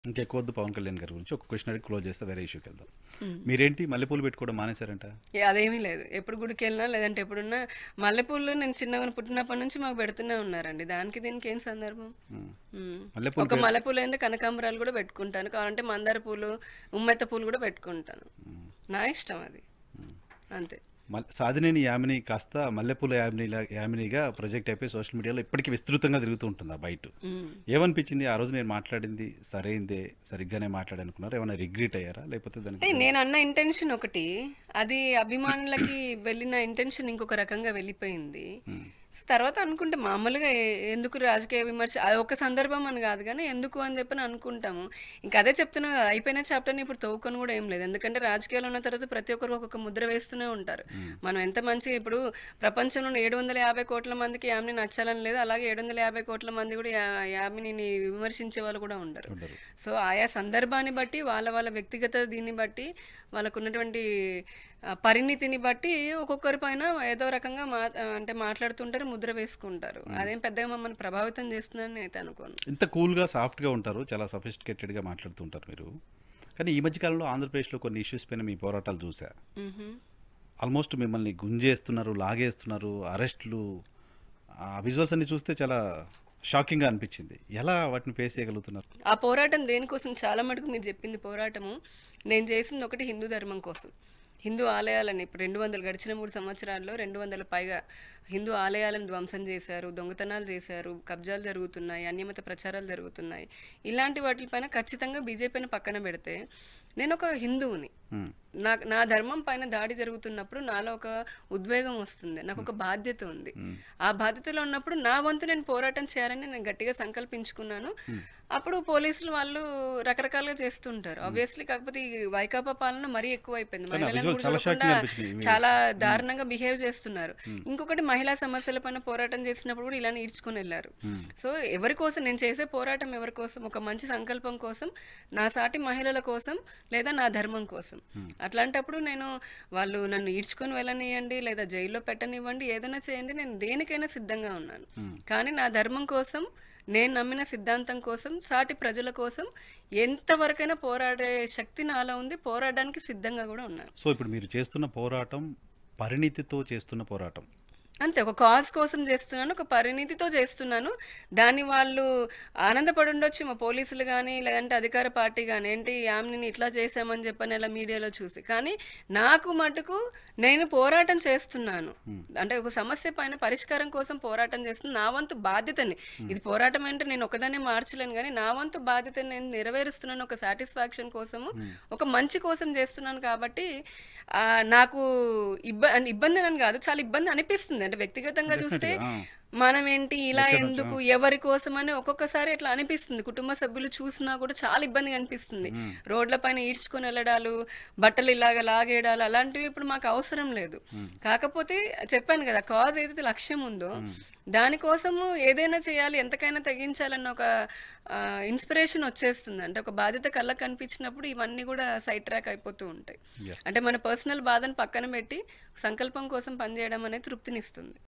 ఇంకెక్కువ వద్దు పవన్ కళ్యాణ్ గారి గురించి ఒక క్వశ్చన్ అడిగి క్లోజ్ చేస్తే వేరే ఇష్యూకి వెళ్దాం మీరేంటి మల్లెపూలు పెట్టుకోవడం మానేశారంట ఏ, అదేమీ లేదు ఎప్పుడు గుడికి వెళ్ళినా లేదంటే ఎప్పుడున్నా మల్లెపూలు నేను చిన్నగా పుట్టినప్పటి నుంచి మాకు పెడుతూనే ఉన్నారండి దానికి దీనికి ఏం సందర్భం ఉమ్. మ్మ్. మల్లెపూలు ఒక మల్లెపూలు ఏంది కనకాంబరాలు కూడా పెట్టుకుంటాను కావాలంటే మందార పూలు ఉమ్మెత్త పూలు కూడా పెట్టుకుంటాను నా ఇష్టం అది అంతే మల్- సాధినేని యామిని కాస్త మల్లెపూల యామిని యామినిగా ప్రొజెక్ట్ అయిపోయి సోషల్ మీడియాలో ఇప్పటికీ విస్తృతంగా తిరుగుతూ ఉంటుంది ఆ బయట మ్మ్. ఏమనిపించింది ఆ రోజు నేను మాట్లాడింది సరైందే సరిగ్గానే మాట్లాడనుకున్నారు ఏమైనా రిగ్రెట్ అయ్యారా లేకపోతే అంటే దానికి నేను అన్న ఇంటెన్షన్ ఒకటి అది అభిమానులకి వెళ్ళిన ఇంటెన్షన్ ఇంకొక రకంగా వెళ్ళిపోయింది సో తర్వాత అనుకుంటే మామూలుగా ఏ- ఎందుకు రాజకీయ విమర్శ అది ఒక సందర్భం అని కాదు కానీ ఎందుకు అని చెప్పని అనుకుంటాము ఇంకా అదే చెప్తున్నా కదా, అయిపోయిన చాప్టర్ని ఇప్పుడు తవ్వుకొని కూడా ఏం లేదు ఎందుకంటే రాజకీయాలు ఉన్న తర్వాత ప్రతి ఒక్కరు ఒక్కొక్క ముద్ర వేస్తూనే ఉంటారు మనం ఎంత మంచి ఇప్పుడు ప్రపంచంలో ఏడు వందల యాభై కోట్ల మందికి యామిని నచ్చాలని లేదు అలాగే ఏడు వందల యాభై కోట్ల మంది కూడా యా- యామినిని విమర్శించే వాళ్ళు కూడా ఉండరు ఉండరు సో ఆయా సందర్భాన్ని బట్టి వాళ్ళ వాళ్ళ వ్యక్తిగత దీన్ని బట్టి వాళ్ళకు ఉన్నటువంటి ఆ, పరిణితిని బట్టి ఒక్కొక్కరి పైన ఏదో రకంగా మా ఆ, అంటే మాట్లాడుతుంటారు ముద్ర వేసుకుంటారు అదేం పెద్దగా మమ్మల్ని ప్రభావితం చేస్తుందని అయితే అనుకోను ఇంత కూల్గా సాఫ్ట్గా ఉంటారు చాలా సఫిస్టికేటెడ్గా మాట్లాడుతుంటారు మీరు కానీ ఈ మధ్యకాలంలో ఆంధ్రప్రదేశ్లో కొన్ని ఇష్యూస్ పైన మీ పోరాటాలు చూసా మ్హూ. ఆల్మోస్ట్ మిమ్మల్ని గుంజేస్తున్నారు లాగేస్తున్నారు అరెస్టులు ఆ విజువల్స్ అన్ని చూస్తే చాలా షాకింగ్గా అనిపించింది ఎలా వాటిని ఫేస్ చేయగలుగుతున్నారు ఆ పోరాటం దేనికోసం చాలా మటుకు మీరు చెప్పింది పోరాటము నేను చేసింది ఒకటి హిందూ ధర్మం కోసం హిందూ ఆలయాలని ఇప్పుడు రెండు వందలు గడిచిన మూడు సంవత్సరాల్లో రెండు వందల పైగా హిందూ ఆలయాలను ధ్వంసం చేశారు దొంగతనాలు చేశారు కబ్జాలు జరుగుతున్నాయి అన్యమత ప్రచారాలు జరుగుతున్నాయి ఇలాంటి వాటిపైన ఖచ్చితంగా బీజేపీని పక్కన పెడితే నేను ఒక హిందువుని మ్మ్. నా నా ధర్మం పైన దాడి జరుగుతున్నప్పుడు నాలో ఒక ఉద్వేగం వస్తుంది నాకు ఒక బాధ్యత ఉంది ఆ బాధ్యతలో ఉన్నప్పుడు నా వంతు నేను పోరాటం చేయాలని నేను గట్టిగా సంకల్పించుకున్నాను అప్పుడు పోలీసులు వాళ్ళు రకరకాలుగా చేస్తుంటారు ఆబ్వియస్లీ కాకపోతే ఈ వైకాపా పాలన మరీ ఎక్కువ అయిపోయింది కానీ ఆ మహిళలను visual చాలా కూడా shocking చూడకుండా అనిపించింది. ఇవి- చాలా దారుణంగా బిహేవ్ చేస్తున్నారు ఇంకొకటి మహిళా సమస్యల పైన పోరాటం చేసినప్పుడు కూడా ఇలానే ఈడ్చుకొని వెళ్ళారు సో ఎవరి కోసం నేను చేసే పోరాటం ఎవరి కోసం ఒక మంచి సంకల్పం కోసం నా సాటి మహిళల కోసం లేదా నా ధర్మం కోసం అట్లాంటప్పుడు నేను వాళ్ళు నన్ను ఈడ్చుకొని వెళ్ళనివ్వండి లేదా జైల్లో పెట్టనివ్వండి ఏదైనా చేయండి నేను దేనికైనా సిద్ధంగా ఉన్నాను కానీ నా ధర్మం కోసం నేను నమ్మిన సిద్ధాంతం కోసం సాటి ప్రజల కోసం ఎంతవరకైనా పోరాడే శక్తి నాలో ఉంది పోరాడడానికి సిద్ధంగా కూడా ఉన్నాను సో ఇప్పుడు మీరు చేస్తున్న పోరాటం పరిణితితో చేస్తున్న పోరాటం అంతే ఒక కాజ్ కోసం చేస్తున్నాను ఒక పరిణితితో చేస్తున్నాను దాన్ని వాళ్ళు ఆనందపడి ఉండొచ్చు మా పోలీసులు కానీ లేదంటే అధికార పార్టీ కానీ ఏంటి యామ్ని ఇట్లా చేశామని చెప్పని అలా మీడియాలో చూసి కానీ నాకు మటుకు నేను పోరాటం చేస్తున్నాను అంటే ఒక సమస్య పైన పరిష్కారం కోసం పోరాటం చేస్తున్నాను నా వంతు బాధ్యతని ఇది పోరాటం అంటే నేను ఒకదాన్ని మార్చలేను కానీ నా వంతు బాధ్యతని నేను నెరవేరుస్తున్నాను ఒక సాటిస్ఫాక్షన్ కోసము ఒక మంచి కోసం చేస్తున్నాను కాబట్టి ఆ, నాకు ఇబ్బ అంటే ఇబ్బంది అని కాదు చాలా ఇబ్బంది అనిపిస్తుంది అంటే వ్యక్తిగతంగా చూస్తే Definitely, మనం ఏంటి ఇలా ఎందుకు ఎవరి కోసం అని ఒక్కొక్కసారి ఇట్లా అనిపిస్తుంది కుటుంబ సభ్యులు చూసినా కూడా చాలా ఇబ్బందిగా అనిపిస్తుంది రోడ్ల పైన ఈడ్చుకొని వెళ్ళడాలు బట్టలు ఇలాగ లాగేయడాలు అలాంటివి ఇప్పుడు మాకు అవసరం లేదు కాకపోతే చెప్పాను కదా కాజ్ ఏదైతే లక్ష్యం ఉందో దానికోసము ఏదైనా చేయాలి ఎంతకైనా తగ్గించాలన్న ఒక ఇన్స్పిరేషన్ వచ్చేస్తుంది అంటే ఒక బాధ్యత కళ్ళకు కనిపించినప్పుడు ఇవన్నీ కూడా సైడ్ ట్రాక్ అయిపోతూ ఉంటాయి Yeah. అంటే మన పర్సనల్ బాధను పక్కన పెట్టి సంకల్పం కోసం పనిచేయడం అనేది తృప్తినిస్తుంది